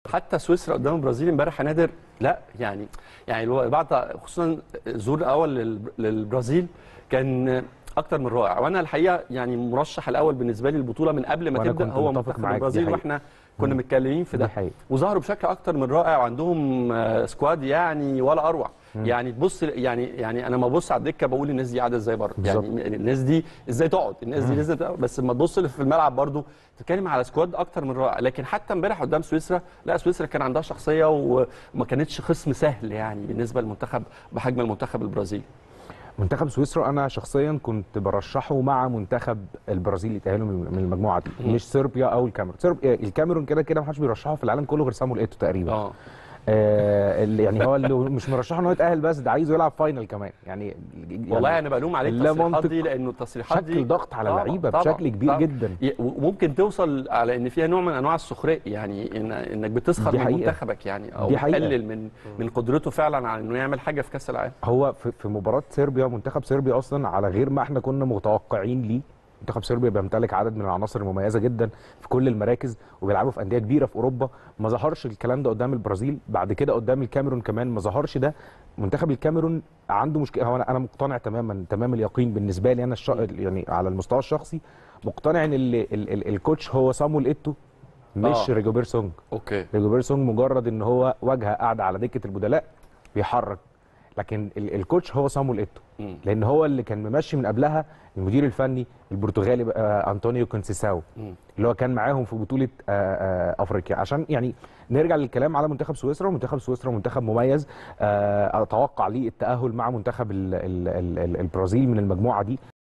حتى سويسرا قدام البرازيل امبارح يا نادر لا يعني يعني الو- بعد خصوصا الظهور الاول لل- للبرازيل كان اكتر من رائع وانا الحقيقه يعني مرشح الاول بالنسبه لي البطوله من قبل ما وأنا تبدا كنت هو متفق منتخب معاك، دي البرازيل حقيقة. واحنا كنا متكلمين في دي ده حقيقة. وظهروا بشكل اكتر من رائع وعندهم آه، سكواد يعني ولا اروع يعني تبص يعني يعني انا ما ببص على الدكه بقول الناس دي قاعده ازاي بره بالظبط. يعني الناس دي ازاي تقعد الناس دي لازم تقعد. بس لما تبص في الملعب برضو تتكلم على سكواد اكتر من رائع لكن حتى امبارح قدام سويسرا لا سويسرا كان عندها شخصيه وما كانتش خصم سهل يعني بالنسبه للمنتخب بحجم المنتخب البرازيلي منتخب سويسرا انا شخصيا كنت برشحه مع منتخب البرازيل يتاهلوا من من المجموعه دي مم. مش صربيا او الكاميرون صربيا الكاميرون كده كده ما حدش بيرشحه في العالم كله غير سامويل ايتو تقريبا اه آه اللي يعني هو اللي مش مرشحه ان هو يتاهل بس ده عايزه يلعب فاينل كمان يعني والله انا بلوم عليه لا التصريحات منطق. دي لانه التصريحات دي شكل ضغط على طبعاً، اللعيبه طبعاً، بشكل كبير طبعاً. جدا ي- وممكن توصل على ان فيها نوع من انواع السخريه يعني إن انك بتسخر دي من حقيقة. منتخبك يعني او دي حقيقة. تقلل من من قدرته فعلا على انه يعمل حاجه في كاس العالم هو في في مباراه صربيا منتخب صربيا اصلا على غير ما احنا كنا متوقعين ليه منتخب صربيا بيمتلك عدد من العناصر المميزه جدا في كل المراكز وبيلعبوا في انديه كبيره في اوروبا ما ظهرش الكلام ده قدام البرازيل بعد كده قدام الكاميرون كمان ما ظهرش ده منتخب الكاميرون عنده مشكله هو انا انا مقتنع تماما تمام اليقين بالنسبه لي انا الش... يعني على المستوى الشخصي مقتنع ان ال... ال... ال... الكوتش هو صامويل ايتو مش آه. ريجوبير سونج اوكي ريجوبير سونج مجرد ان هو واجهه قاعده على دكه البدلاء بيحرك لكن ال- الكوتش هو صامويل ايتو مم. لان هو اللي كان ممشي من قبلها المدير الفني البرتغالي بقى انطونيو كونسيساو مم. اللي هو كان معاهم في بطوله آه، آه، افريقيا عشان يعني نرجع للكلام على منتخب سويسرا منتخب سويسرا منتخب مميز آه، اتوقع ليه التاهل مع منتخب ال- ال- ال- ال- البرازيل من المجموعه دي